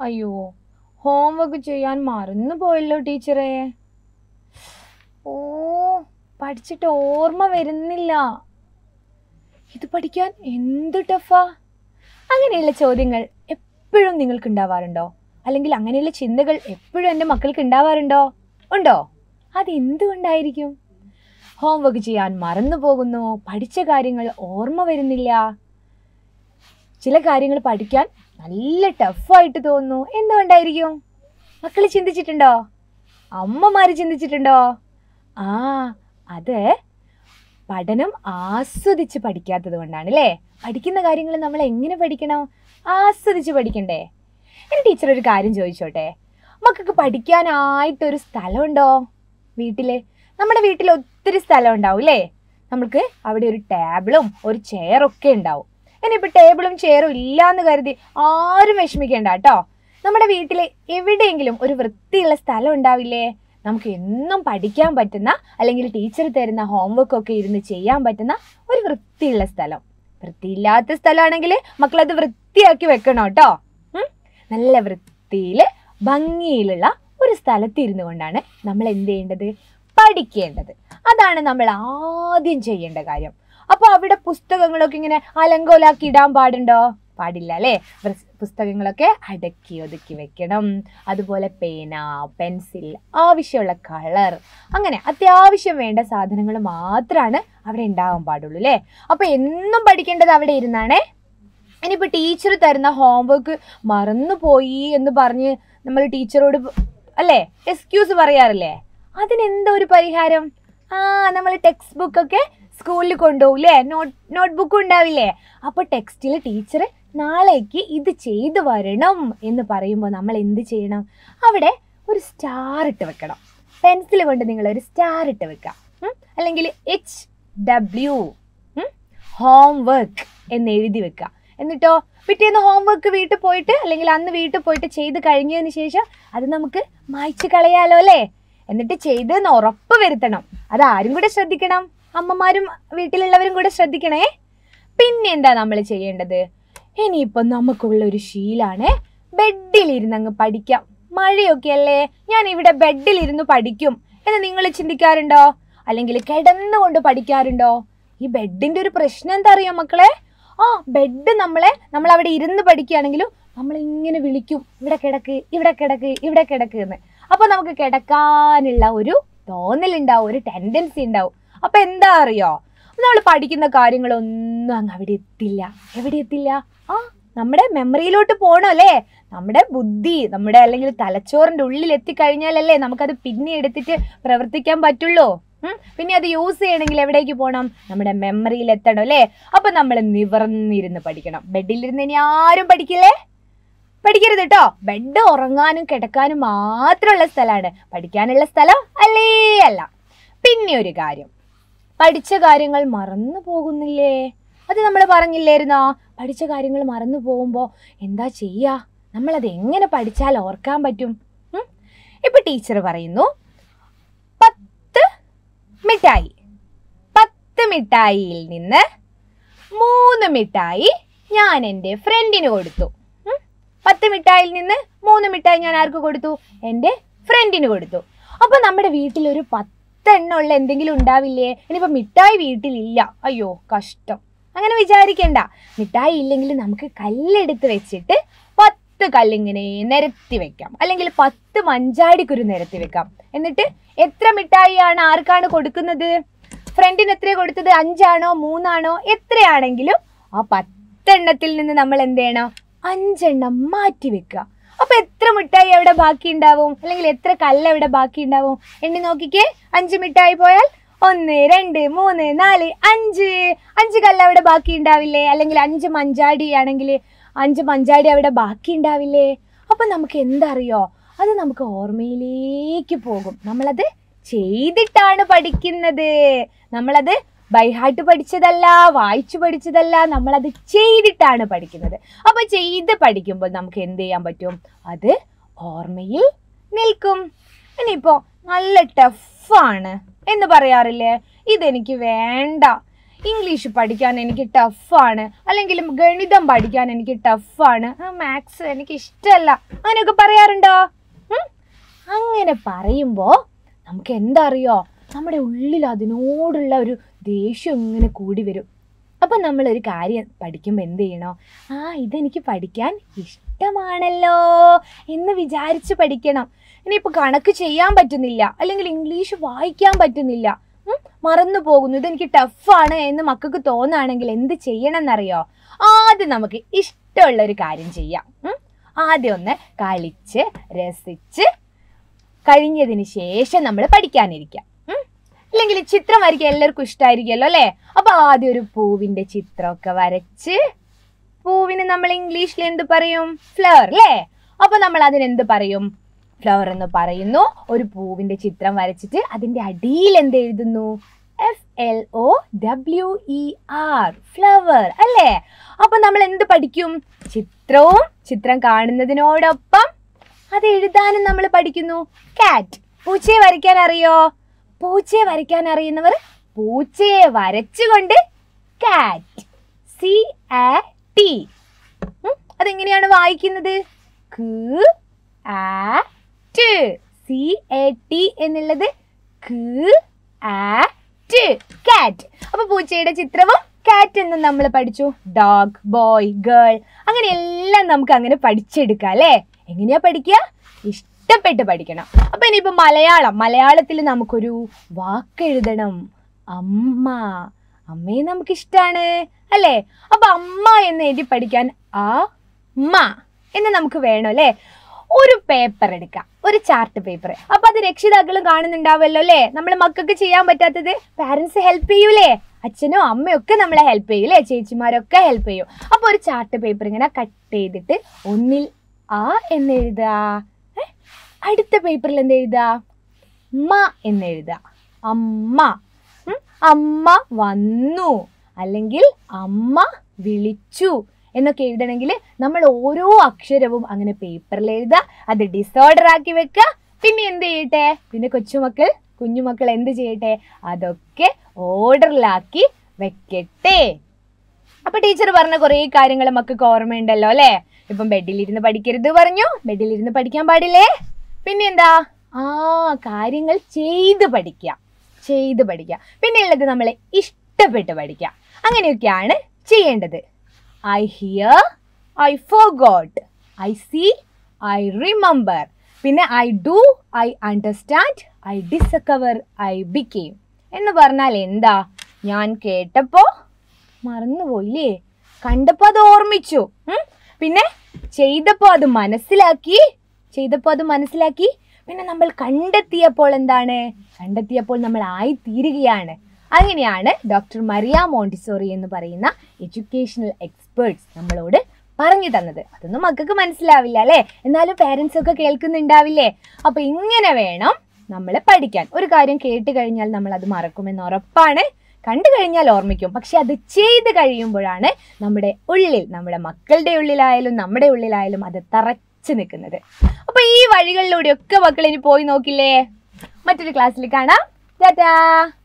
അയ്യോ ഹോംവർക്ക് ചെയ്യാൻ മറന്നു പോയല്ലോ ടീച്ചറേ ഓ പഠിച്ചിട്ട് ഓർമ്മ വരുന്നില്ല ഇത് പഠിക്കാൻ എന്ത് ടഫാ അങ്ങനെയുള്ള ചോദ്യങ്ങൾ എപ്പോഴും നിങ്ങൾക്ക് ഉണ്ടാവാറുണ്ടോ അല്ലെങ്കിൽ അങ്ങനെയുള്ള ചിന്തകൾ എപ്പോഴും എൻ്റെ മക്കൾക്ക് ഉണ്ടാവാറുണ്ടോ ഉണ്ടോ അതെന്തുകൊണ്ടായിരിക്കും ഹോംവർക്ക് ചെയ്യാൻ മറന്നു പോകുന്നു പഠിച്ച കാര്യങ്ങൾ ഓർമ്മ വരുന്നില്ല ചില കാര്യങ്ങൾ പഠിക്കാൻ നല്ല ടഫായിട്ട് തോന്നുന്നു എന്തുകൊണ്ടായിരിക്കും മക്കൾ ചിന്തിച്ചിട്ടുണ്ടോ അമ്മമാർ ചിന്തിച്ചിട്ടുണ്ടോ ആ അത് പഠനം ആസ്വദിച്ച് പഠിക്കാത്തത് കൊണ്ടാണ് അല്ലേ പഠിക്കുന്ന കാര്യങ്ങൾ നമ്മൾ എങ്ങനെ പഠിക്കണം ആസ്വദിച്ച് പഠിക്കണ്ടേ എൻ്റെ ടീച്ചർ ഒരു കാര്യം ചോദിച്ചോട്ടെ മക്കൾക്ക് പഠിക്കാനായിട്ടൊരു സ്ഥലമുണ്ടോ വീട്ടിൽ നമ്മുടെ വീട്ടിൽ ഒത്തിരി സ്ഥലം ഉണ്ടാവും അല്ലേ നമുക്ക് അവിടെ ഒരു ടേബിളും ഒരു ചെയറൊക്കെ ഉണ്ടാവും ഇനിയിപ്പോൾ ടേബിളും ചെയറും ഇല്ലാന്ന് കരുതി ആരും വിഷമിക്കേണ്ട കേട്ടോ നമ്മുടെ വീട്ടിൽ എവിടെയെങ്കിലും ഒരു വൃത്തിയുള്ള സ്ഥലം ഉണ്ടാവില്ലേ നമുക്ക് എന്നും പഠിക്കാൻ പറ്റുന്ന അല്ലെങ്കിൽ ടീച്ചർ തരുന്ന ഹോംവർക്ക് ഒക്കെ ഇരുന്ന് ചെയ്യാൻ പറ്റുന്ന ഒരു വൃത്തിയുള്ള സ്ഥലം വൃത്തിയില്ലാത്ത സ്ഥലമാണെങ്കിൽ മക്കളത് വൃത്തിയാക്കി വെക്കണം കേട്ടോ ഉം? നല്ല വൃത്തിയിൽ ഭംഗിയിലുള്ള ഒരു സ്ഥലത്ത് ഇരുന്നു കൊണ്ടാണ് നമ്മൾ എന്ത് ചെയ്യേണ്ടത് പഠിക്കേണ്ടത് അതാണ് നമ്മൾ ആദ്യം ചെയ്യേണ്ട കാര്യം അപ്പോൾ അവിടെ പുസ്തകങ്ങളൊക്കെ ഇങ്ങനെ അലങ്കോലാക്കി ഇടാൻ പാടുണ്ടോ പാടില്ല അല്ലേ വൃ- പുസ്തകങ്ങളൊക്കെ അടക്കി ഒതുക്കി വെക്കണം അതുപോലെ പേന പെൻസിൽ ആവശ്യമുള്ള കളർ അങ്ങനെ അത്യാവശ്യം വേണ്ട സാധനങ്ങൾ മാത്രമാണ് അവിടെ ഉണ്ടാവാൻ പാടുള്ളൂ അല്ലേ അപ്പോൾ എന്നും പഠിക്കേണ്ടത് അവിടെ ഇരുന്നാണേ ഇനിയിപ്പോൾ ടീച്ചർ തരുന്ന ഹോംവർക്ക് മറന്നുപോയി എന്ന് പറഞ്ഞ് നമ്മൾ ടീച്ചറോട് പ- അല്ലേ എക്സ്ക്യൂസ് പറയാറില്ലേ അതിനെന്താ ഒരു പരിഹാരം ആ നമ്മൾ ടെക്സ്റ്റ് ബുക്കൊക്കെ സ്കൂളിൽ കൊണ്ടുപോകില്ലേ നോട്ട് നോട്ട് ബുക്ക് ഉണ്ടാവില്ലേ അപ്പോൾ ടെക്സ്റ്റിൽ ടീച്ചർ നാളേക്ക് ഇത് ചെയ്തു വരണം എന്ന് പറയുമ്പോൾ നമ്മൾ എന്ത് ചെയ്യണം അവിടെ ഒരു സ്റ്റാർ ഇട്ട് വെക്കണം പെൻസിൽ കൊണ്ട് നിങ്ങൾ ഒരു സ്റ്റാർ ഇട്ട് വെക്കാം ഉം? അല്ലെങ്കിൽ എച്ച് ഡബ്ല്യു ഹോംവർക്ക് എന്ന് എഴുതി വെക്കുക എന്നിട്ടോ പിറ്റേന്ന് ഹോംവർക്ക് വീട്ടിൽ പോയിട്ട് അല്ലെങ്കിൽ അന്ന് വീട്ടിൽ പോയിട്ട് ചെയ്ത് കഴിഞ്ഞതിന് ശേഷം അത് നമുക്ക് മായ്ച്ചു കളയാലോ അല്ലേ എന്നിട്ട് ചെയ്തെന്ന് ഉറപ്പ് വരുത്തണം അത് ആരും കൂടെ ശ്രദ്ധിക്കണം അമ്മമാരും വീട്ടിലുള്ളവരും കൂടെ ശ്രദ്ധിക്കണേ പിന്നെ എന്താ നമ്മൾ ചെയ്യേണ്ടത് ഇനിയിപ്പം നമുക്കുള്ള ഒരു ശീലാണ് ബെഡിലിരുന്ന് അങ്ങ് പഠിക്കാം മഴയൊക്കെ അല്ലേ ഞാൻ ഇവിടെ ബെഡിലിരുന്ന് പഠിക്കും എന്ന് നിങ്ങൾ ചിന്തിക്കാറുണ്ടോ അല്ലെങ്കിൽ കിടന്നുകൊണ്ട് പഠിക്കാറുണ്ടോ ഈ ബെഡിന്റെ ഒരു പ്രശ്നം എന്താ അറിയോ മക്കളെ ആ ബെഡ് നമ്മളെ നമ്മൾ അവിടെ ഇരുന്ന് പഠിക്കുകയാണെങ്കിലും നമ്മൾ ഇങ്ങനെ വിളിക്കും ഇവിടെ കിടക്ക് ഇവിടെ കിടക്ക് ഇവിടെ കിടക്ക് എന്ന് അപ്പൊ നമുക്ക് കിടക്കാനുള്ള ഒരു തോന്നലുണ്ടാവും ഒരു ടെൻഡൻസി ഉണ്ടാവും അപ്പൊ എന്താ അറിയോ നമ്മൾ പഠിക്കുന്ന കാര്യങ്ങളൊന്നും അങ്ങ് അവിടെ എത്തില്ല എവിടെ എത്തില്ല ആ നമ്മുടെ മെമ്മറിയിലോട്ട് പോകണം അല്ലേ നമ്മുടെ ബുദ്ധി നമ്മുടെ അല്ലെങ്കിൽ തലച്ചോറിന്റെ ഉള്ളിൽ എത്തിക്കഴിഞ്ഞാലല്ലേ നമുക്കത് പിന്നെ എടുത്തിട്ട് പ്രവർത്തിക്കാൻ പറ്റുള്ളൂ ഉം? പിന്നെ അത് യൂസ് ചെയ്യണമെങ്കിൽ എവിടേക്ക് പോകണം നമ്മുടെ മെമ്മറിയിൽ എത്തണം അല്ലേ അപ്പൊ നമ്മൾ നിവർന്നിരുന്ന് പഠിക്കണം ബെഡിലിരുന്ന് ഇനി ആരും പഠിക്കില്ലേ പഠിക്കരുത് കേട്ടോ ബെഡ് ഉറങ്ങാനും കിടക്കാനും മാത്രമുള്ള സ്ഥലമാണ് പഠിക്കാനുള്ള സ്ഥലം അല്ലേ അല്ല പിന്നെ ഒരു കാര്യം പഠിച്ച കാര്യങ്ങൾ മറന്നു പോകുന്നില്ലേ അത് നമ്മൾ പറഞ്ഞില്ലായിരുന്നോ പഠിച്ച കാര്യങ്ങൾ മറന്നു പോകുമ്പോൾ എന്താ ചെയ്യുക നമ്മളത് എങ്ങനെ പഠിച്ചാൽ ഓർക്കാൻ പറ്റും ഉം? ഇപ്പൊ ടീച്ചർ പറയുന്നു പത്ത് മിഠായി പത്ത് മിഠായിയിൽ നിന്ന് മൂന്ന് മിഠായി ഞാൻ എൻ്റെ ഫ്രണ്ടിന് കൊടുത്തു ഉം? പത്ത് മിഠായിയിൽ നിന്ന് മൂന്ന് മിഠായി ഞാൻ ആർക്ക് കൊടുത്തു എൻ്റെ ഫ്രണ്ടിന് കൊടുത്തു അപ്പൊ നമ്മുടെ വീട്ടിൽ ഒരു പത്തെണ്ണം ഉള്ള എന്തെങ്കിലും ഉണ്ടാവില്ലേ ഇനിയിപ്പോ മിഠായി വീട്ടിലില്ല അയ്യോ കഷ്ടം അങ്ങനെ വിചാരിക്കണ്ട മിഠായി ഇല്ലെങ്കിൽ നമുക്ക് കല്ലെടുത്ത് വെച്ചിട്ട് പത്ത് കല്ലിങ്ങനെ നിരത്തി വെക്കാം അല്ലെങ്കിൽ പത്ത് മഞ്ചാടിക്കുരു നിരത്തി വെക്കാം എന്നിട്ട് എത്ര മിഠായിയാണ് ആർക്കാണ് കൊടുക്കുന്നത് ഫ്രണ്ടിന് എത്ര കൊടുത്തത് അഞ്ചാണോ മൂന്നാണോ എത്രയാണെങ്കിലും ആ പത്തെണ്ണത്തിൽ നിന്ന് നമ്മൾ എന്ത് ചെയ്യണം അഞ്ചെണ്ണം മാറ്റി വെക്കുക അപ്പൊ എത്ര മിഠായി അവിടെ ബാക്കി ഉണ്ടാവും അല്ലെങ്കിൽ എത്ര കല്ല് അവിടെ ബാക്കി ഉണ്ടാവും എണ്ണി നോക്കിക്കേ അഞ്ച് മിഠായി പോയാൽ ഒന്ന് രണ്ട് മൂന്ന് നാല് അഞ്ച് അഞ്ച് കല്ല് അവിടെ ബാക്കി ഉണ്ടാവില്ലേ അല്ലെങ്കിൽ അഞ്ച് മഞ്ചാടി ആണെങ്കിൽ അഞ്ച് മഞ്ചാടി അവിടെ ബാക്കി ഉണ്ടാവില്ലേ അപ്പൊ നമുക്ക് എന്തറിയോ അത് നമുക്ക് ഓർമ്മയിലേക്ക് പോകും നമ്മളത് ചെയ്തിട്ടാണ് പഠിക്കുന്നത് നമ്മളത് ബൈഹാർട്ട് പഠിച്ചതല്ല വായിച്ചു പഠിച്ചതല്ല നമ്മളത് ചെയ്തിട്ടാണ് പഠിക്കുന്നത് അപ്പൊ ചെയ്ത് പഠിക്കുമ്പോൾ നമുക്ക് എന്ത് ചെയ്യാൻ പറ്റും അത് ഓർമ്മയിൽ നിൽക്കും ഇനിയിപ്പോ നല്ല ടഫാണ് എന്ന് പറയാറില്ലേ ഇതെനിക്ക് വേണ്ട ഇംഗ്ലീഷ് പഠിക്കാൻ എനിക്ക് ടഫാണ് അല്ലെങ്കിൽ ഗണിതം പഠിക്കാൻ എനിക്ക് ടഫാണ് മാത്സ് എനിക്ക് ഇഷ്ടമല്ല അങ്ങനെയൊക്കെ പറയാറുണ്ടോ ഉം? അങ്ങനെ പറയുമ്പോൾ നമുക്ക് എന്താ അറിയോ നമ്മുടെ ഉള്ളിൽ അതിനോടുള്ള ഒരു ദേഷ്യം ഇങ്ങനെ കൂടി വരും അപ്പം നമ്മളൊരു കാര്യം പഠിക്കുമ്പോൾ എന്ത് ചെയ്യണോ ആ ഇതെനിക്ക് പഠിക്കാൻ ഇഷ്ടമാണല്ലോ എന്ന് വിചാരിച്ച് പഠിക്കണം ഇനിയിപ്പോൾ കണക്ക് ചെയ്യാൻ പറ്റുന്നില്ല അല്ലെങ്കിൽ ഇംഗ്ലീഷ് വായിക്കാൻ പറ്റുന്നില്ല ഉം, മറന്നു പോകുന്നു ഇതെനിക്ക് ടഫാണ് എന്ന് മക്കൾക്ക് തോന്നുകയാണെങ്കിൽ എന്ത് ചെയ്യണം എന്നറിയോ ആദ്യം നമുക്ക് ഇഷ്ടമുള്ള ഒരു കാര്യം ചെയ്യാം ഉം. ആദ്യം ഒന്ന് കളിച്ച് രസിച്ച് കഴിഞ്ഞതിന് ശേഷം നമ്മൾ പഠിക്കാനിരിക്കാം ഉം. ഇല്ലെങ്കിൽ ചിത്രം വരയ്ക്കാൻ എല്ലാവർക്കും ഇഷ്ടമായിരിക്കുമല്ലോ അല്ലേ അപ്പൊ ആദ്യം ഒരു പൂവിന്റെ ചിത്രമൊക്കെ വരച്ച് പൂവിന് നമ്മൾ ഇംഗ്ലീഷിൽ എന്ത് പറയും ഫ്ലവർ അല്ലേ അപ്പൊ നമ്മൾ അതിനെന്ത് പറയും ഫ്ലവർ എന്ന് പറയുന്നു ഒരു പൂവിന്റെ ചിത്രം വരച്ചിട്ട് അതിന്റെ അടിയിൽ എന്ത് എഴുതുന്നു F L O W E R flower അല്ലേ അപ്പൊ നമ്മൾ എന്ത് പഠിക്കും ചിത്രവും ചിത്രം കാണുന്നതിനോടൊപ്പം അത് എഴുതാനും നമ്മൾ പഠിക്കുന്നു കാറ്റ് പൂച്ചയെ വരയ്ക്കാൻ അറിയോ പൂച്ചയെ വരയ്ക്കാൻ അറിയുന്നവർ പൂച്ചയെ വരച്ചുകൊണ്ട് കാറ്റ് സി എ ടി അതെങ്ങനെയാണ് വായിക്കുന്നത് ക് ആ ട് സി എ ടി എന്നുള്ളത് ക് ആ ട് കാറ്റ് അപ്പൊ പൂച്ചയുടെ ചിത്രവും കാറ്റ് എന്നും നമ്മൾ പഠിച്ചു ഡോഗ് ബോയ് ഗേൾ അങ്ങനെ എല്ലാം നമുക്ക് അങ്ങനെ പഠിച്ചെടുക്കാം അല്ലേ എങ്ങനെയാ പഠിക്കുക ഇഷ്ടപ്പെട്ട് പഠിക്കണം അപ്പൊ ഇനിയിപ്പോ മലയാളം മലയാളത്തിൽ നമുക്കൊരു വാക്ക് എഴുതണം അമ്മ അമ്മയെ നമുക്ക് ഇഷ്ടാണ് അല്ലേ അപ്പൊ അമ്മ എന്ന് എഴുതി പഠിക്കാൻ ആ മ എന്ന് നമുക്ക് വേണം അല്ലേ ഒരു പേപ്പർ എടുക്കാം ഒരു ചാർട്ട് പേപ്പർ അപ്പൊ അത് രക്ഷിതാക്കളും കാണുന്നുണ്ടാവുമല്ലോ അല്ലേ നമ്മൾ മക്കൾക്ക് ചെയ്യാൻ പറ്റാത്തത് പാരന്റ്സ് ഹെൽപ്പ് ചെയ്യൂലേ അച്ഛനോ അമ്മയോ ഒക്കെ നമ്മളെ ഹെൽപ്പ് ചെയ്യും അല്ലേ ചേച്ചിമാരൊക്കെ ഹെൽപ്പ് ചെയ്യും അപ്പൊ ഒരു ചാർട്ട് പേപ്പർ ഇങ്ങനെ കട്ട് ചെയ്തിട്ട് ഒന്നിൽ ആ എന്ന് എഴുതുക ഏ? അടുത്ത പേപ്പറിൽ എന്ത് എഴുതുക മ എന്ന് എഴുതുക അമ്മ ഉം? അമ്മ വന്നു അല്ലെങ്കിൽ അമ്മ വിളിച്ചു എന്നൊക്കെ എഴുതണമെങ്കിൽ നമ്മൾ ഓരോ അക്ഷരവും അങ്ങനെ പേപ്പറിൽ എഴുതുക അത് ഡിസോർഡർ ആക്കി വെക്കുക പിന്നെ എന്ത് ചെയ്യട്ടെ പിന്നെ കൊച്ചുമക്കൾ കുഞ്ഞുമക്കൾ എന്ത് ചെയ്യട്ടെ അതൊക്കെ ഓർഡറിലാക്കി വെക്കട്ടെ അപ്പൊ ടീച്ചർ പറഞ്ഞ കുറേ കാര്യങ്ങൾ മക്കൾക്ക് ഓർമ്മയുണ്ടല്ലോ അല്ലേ ഇപ്പം ബെഡിലിരുന്ന് പഠിക്കരുത് പറഞ്ഞു ബെഡിലിരുന്ന് പഠിക്കാൻ പാടില്ലേ പിന്നെ എന്താ ആ കാര്യങ്ങൾ ചെയ്ത് പഠിക്കുക ചെയ്ത് പഠിക്കുക പിന്നെ ഉള്ളത് നമ്മളെ ഇഷ്ടപ്പെട്ട് പഠിക്കുക അങ്ങനെയൊക്കെയാണ് ചെയ്യേണ്ടത് I hear I forget I see I remember പിന്നെ I do I understand I discover I became എന്ന് പറഞ്ഞാൽ എന്താ ഞാൻ കേട്ടപ്പോൾ മറന്നുപോയില്ലേ കണ്ടപ്പോൾ അത് ഓർമ്മിച്ചു ഉം? പിന്നെ ചെയ്തപ്പോൾ അത് മനസ്സിലാക്കി ചെയ്തപ്പോൾ അത് മനസ്സിലാക്കി പിന്നെ നമ്മൾ കണ്ടെത്തിയപ്പോൾ എന്താണ് കണ്ടെത്തിയപ്പോൾ നമ്മൾ ആയി തീരുകയാണ് അങ്ങനെയാണ് ഡോക്ടർ മറിയ മോണ്ടിസോറി എന്ന് പറയുന്ന എഡ്യൂക്കേഷണൽ എക്സ്പേർട്സ് നമ്മളോട് പറഞ്ഞു തന്നത് അതൊന്നും മക്കൾക്ക് മനസ്സിലാവില്ല അല്ലേ എന്നാലും പാരൻസ് ഒക്കെ കേൾക്കുന്നുണ്ടാവില്ലേ അപ്പൊ ഇങ്ങനെ വേണം നമ്മൾ പഠിക്കാൻ ഒരു കാര്യം കേട്ട് കഴിഞ്ഞാൽ നമ്മൾ അത് മറക്കുമെന്ന് ഉറപ്പാണ് കണ്ടു കഴിഞ്ഞാൽ ഓർമ്മിക്കും പക്ഷെ അത് ചെയ്ത് കഴിയുമ്പോഴാണ് നമ്മുടെ ഉള്ളിൽ നമ്മുടെ മക്കളുടെ ഉള്ളിലായാലും നമ്മുടെ ഉള്ളിലായാലും അത് തറച്ചു നിൽക്കുന്നത് അപ്പൊ ഈ വഴികളിലൂടെയൊക്കെ മക്കൾ ഇനി പോയി നോക്കില്ലേ മറ്റൊരു ക്ലാസ്സിൽ കാണാം ടാറ്റാ